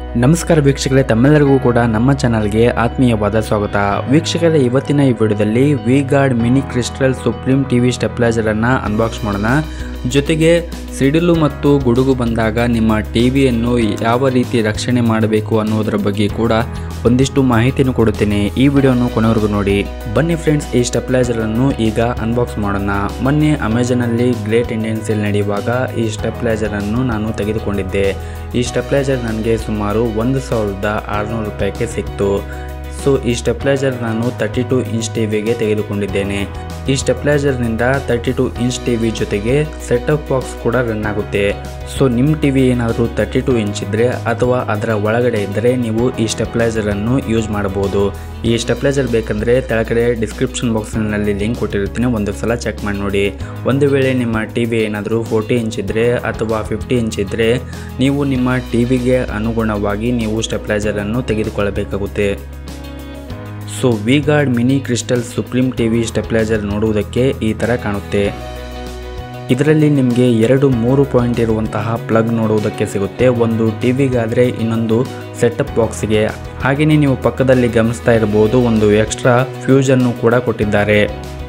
ನಮಸ್ಕಾರ ವೀಕ್ಷಕರೇ ತಮ್ಮೆಲ್ಲರಿಗೂ ಕೂಡ ನಮ್ಮ ಚಾನಲ್ಗೆ ಆತ್ಮೀಯವಾದ ಸ್ವಾಗತ ವೀಕ್ಷಕರೇ ಇವತ್ತಿನ ಈ ವಿಡಿಯೋದಲ್ಲಿ V guard mini crystal supreme TV ಸ್ಟೆಪ್ಲೈಸರನ್ನು ಅನ್ಬಾಕ್ಸ್ ಮಾಡೋಣ ಜೊತೆಗೆ ಸಿಡಿಲು ಮತ್ತು ಗುಡುಗು ಬಂದಾಗ ನಿಮ್ಮ ಟಿವಿಯನ್ನು ಯಾವ ರೀತಿ ರಕ್ಷಣೆ ಮಾಡಬೇಕು ಅನ್ನೋದರ ಬಗ್ಗೆ ಕೂಡ ಒಂದಿಷ್ಟು ಮಾಹಿತಿಯನ್ನು ಕೊಡುತ್ತೇನೆ ಈ ವಿಡಿಯೋನು ಕೊನೆವರೆಗೂ ನೋಡಿ ಬನ್ನಿ ಫ್ರೆಂಡ್ಸ್ ಈ ಸ್ಟೆಪ್ಲೈಸರನ್ನು ಈಗ ಅನ್ಬಾಕ್ಸ್ ಮಾಡೋಣ ಮೊನ್ನೆ ಅಮೆಝಾನಲ್ಲಿ ಗ್ರೇಟ್ ಇಂಡಿಯನ್ ಸೇಲ್ ನಡೆಯುವಾಗ ಈ ಸ್ಟೆಪ್ಲೈಸರನ್ನು ನಾನು ತೆಗೆದುಕೊಂಡಿದ್ದೆ ಈ ಸ್ಟೆಪ್ಲೈಸರ್ ನನಗೆ ಸುಮಾರು ಒಂದು ಸಾವಿರದ ಆರುನೂರು ರೂಪಾಯಿಗೆ ಸಿಕ್ತು ಸೊ ಈ ಸ್ಟೆಪ್ಲೈಸರ್ ನಾನು ತರ್ಟಿ ಟು ಇಂಚ್ ಟಿ ವಿಗೆ ತೆಗೆದುಕೊಂಡಿದ್ದೇನೆ ಈ ಸ್ಟೆಪ್ಲೈಸರ್ನಿಂದ thirty two inch T V ಜೊತೆಗೆ ಸೆಟಪ್ ಬಾಕ್ಸ್ ಕೂಡ ರನ್ ಆಗುತ್ತೆ ಸೊ ನಿಮ್ಮ ಟಿ ವಿ ಏನಾದರೂ ತರ್ಟಿ ಟು ಇಂಚ್ ಇದ್ದರೆ ಅಥವಾ ಅದರ ಒಳಗಡೆ ಇದ್ದರೆ ನೀವು ಈ ಸ್ಟೆಪ್ಲೈಸರನ್ನು ಯೂಸ್ ಮಾಡಬಹುದು ಈ ಸ್ಟೆಪ್ಲೈಸರ್ ಬೇಕಂದರೆ ಕೆಳಗಡೆ ಡಿಸ್ಕ್ರಿಪ್ಷನ್ ಬಾಕ್ಸ್ನಲ್ಲಿ ಲಿಂಕ್ ಕೊಟ್ಟಿರ್ತೀನಿ ಒಂದು ಸಲ ಚೆಕ್ ಮಾಡಿ ನೋಡಿ ಒಂದು ವೇಳೆ ನಿಮ್ಮ ಟಿ ವಿ ಏನಾದರೂ ಫೋರ್ಟಿ ಇಂಚ್ ಇದ್ದರೆ ಅಥವಾ ಫಿಫ್ಟಿ ಇಂಚ್ ಇದ್ದರೆ ನೀವು ನಿಮ್ಮ ಟಿ ವಿಗೆ ಅನುಗುಣವಾಗಿ ನೀವು ಸ್ಟೆಪ್ಲೈಸರನ್ನು ತೆಗೆದುಕೊಳ್ಳಬೇಕಾಗುತ್ತೆ so V guard mini crystal supreme T V stabiliser ನೋಡುವುದಕ್ಕೆ ಈ ಥರ ಕಾಣುತ್ತೆ ಇದರಲ್ಲಿ ನಿಮಗೆ ಎರಡು ಮೂರು ಪಾಯಿಂಟ್ ಇರುವಂತಹ ಪ್ಲಗ್ ನೋಡುವುದಕ್ಕೆ ಸಿಗುತ್ತೆ ಒಂದು ಟಿ ವಿಗಾದರೆ ಇನ್ನೊಂದು ಸೆಟಪ್ ಬಾಕ್ಸ್ಗೆ ಹಾಗೆಯೇ ನೀವು ಪಕ್ಕದಲ್ಲಿ ಗಮನಿಸ್ತಾ ಇರಬಹುದು ಒಂದು ಎಕ್ಸ್ಟ್ರಾ ಫ್ಯೂಸನ್ನು ಕೂಡ ಕೊಟ್ಟಿದ್ದಾರೆ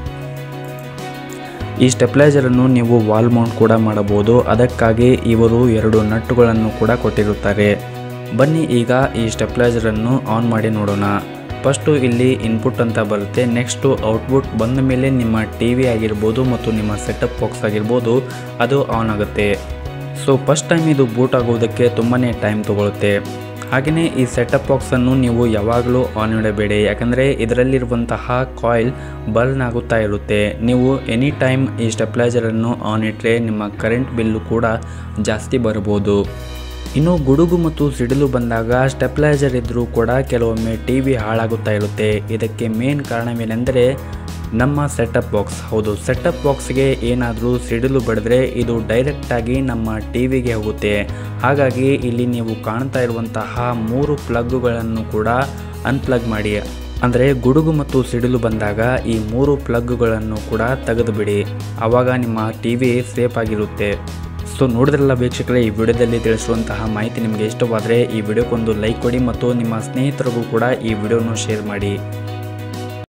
ಈ ಸ್ಟೆಪ್ಲೈಸರನ್ನು ನೀವು ವಾಲ್ ಮೌಂಟ್ ಕೂಡ ಮಾಡಬಹುದು ಅದಕ್ಕಾಗಿ ಇವರು ಎರಡು ನಟ್ಟುಗಳನ್ನು ಕೂಡ ಕೊಟ್ಟಿರುತ್ತಾರೆ ಬನ್ನಿ ಈಗ ಈ ಸ್ಟೆಪ್ಲೈಸರನ್ನು ಆನ್ ಮಾಡಿ ನೋಡೋಣ ಫಸ್ಟು ಇಲ್ಲಿ ಇನ್ಪುಟ್ ಅಂತ ಬರುತ್ತೆ ನೆಕ್ಸ್ಟು ಔಟ್ಪುಟ್ ಬಂದ ಮೇಲೆ ನಿಮ್ಮ ಟಿ ವಿ ಆಗಿರ್ಬೋದು ಮತ್ತು ನಿಮ್ಮ ಸೆಟಪ್ ಬಾಕ್ಸ್ ಆಗಿರ್ಬೋದು ಅದು ಆನ್ ಆಗುತ್ತೆ ಸೊ ಫಸ್ಟ್ ಟೈಮ್ ಇದು ಬೂಟ್ ಆಗುವುದಕ್ಕೆ ತುಂಬಾ ಟೈಮ್ ತೊಗೊಳುತ್ತೆ ಹಾಗೆಯೇ ಈ ಸೆಟಪ್ ಬಾಕ್ಸನ್ನು ನೀವು ಯಾವಾಗಲೂ ಆನ್ ಇಡಬೇಡಿ ಯಾಕಂದರೆ ಇದರಲ್ಲಿರುವಂತಹ ಕಾಯಿಲ್ ಬರ್ನ್ ಆಗುತ್ತಾ ಇರುತ್ತೆ ನೀವು ಎನಿ ಟೈಮ್ ಈ ಸ್ಟೆಪ್ಲೈಸರನ್ನು ಆನ್ ಇಟ್ಟರೆ ನಿಮ್ಮ ಕರೆಂಟ್ ಬಿಲ್ಲು ಕೂಡ ಜಾಸ್ತಿ ಬರ್ಬೋದು ಇನ್ನು ಗುಡುಗು ಮತ್ತು ಸಿಡಿಲು ಬಂದಾಗ ಸ್ಟೆಪ್ಲೈಸರ್ ಇದ್ದರೂ ಕೂಡ ಕೆಲವೊಮ್ಮೆ ಟಿ ವಿ ಹಾಳಾಗುತ್ತಾ ಇರುತ್ತೆ ಇದಕ್ಕೆ ಮೇನ್ ಕಾರಣವೇನೆಂದರೆ ನಮ್ಮ ಸೆಟಪ್ ಬಾಕ್ಸ್ ಹೌದು ಸೆಟಪ್ ಬಾಕ್ಸ್ಗೆ ಏನಾದರೂ ಸಿಡಿಲು ಬಡಿದ್ರೆ ಇದು ಡೈರೆಕ್ಟಾಗಿ ನಮ್ಮ ಟಿ ವಿಗೆ ಹೋಗುತ್ತೆ ಹಾಗಾಗಿ ಇಲ್ಲಿ ನೀವು ಕಾಣ್ತಾ ಇರುವಂತಹ ಮೂರು ಪ್ಲಗ್ಗುಗಳನ್ನು ಕೂಡ ಅನ್ಪ್ಲಗ್ ಮಾಡಿ ಅಂದರೆ ಗುಡುಗು ಮತ್ತು ಸಿಡಿಲು ಬಂದಾಗ ಈ ಮೂರು ಪ್ಲಗ್ಗುಗಳನ್ನು ಕೂಡ ತೆಗೆದುಬಿಡಿ ಆವಾಗ ನಿಮ್ಮ ಟಿ ವಿ ಸೇಫ್ ಆಗಿರುತ್ತೆ ಸೊ ನೋಡಿದ್ರಲ್ಲ ವೀಕ್ಷಕರೇ ಈ ವಿಡಿಯೋದಲ್ಲಿ ತಿಳಿಸುವಂತಹ ಮಾಹಿತಿ ನಿಮಗೆ ಇಷ್ಟವಾದರೆ ಈ ವಿಡಿಯೋಕ್ಕೊಂದು ಲೈಕ್ ಕೊಡಿ ಮತ್ತು ನಿಮ್ಮ ಸ್ನೇಹಿತರಿಗೂ ಕೂಡ ಈ ವಿಡಿಯೋನು ಶೇರ್ ಮಾಡಿ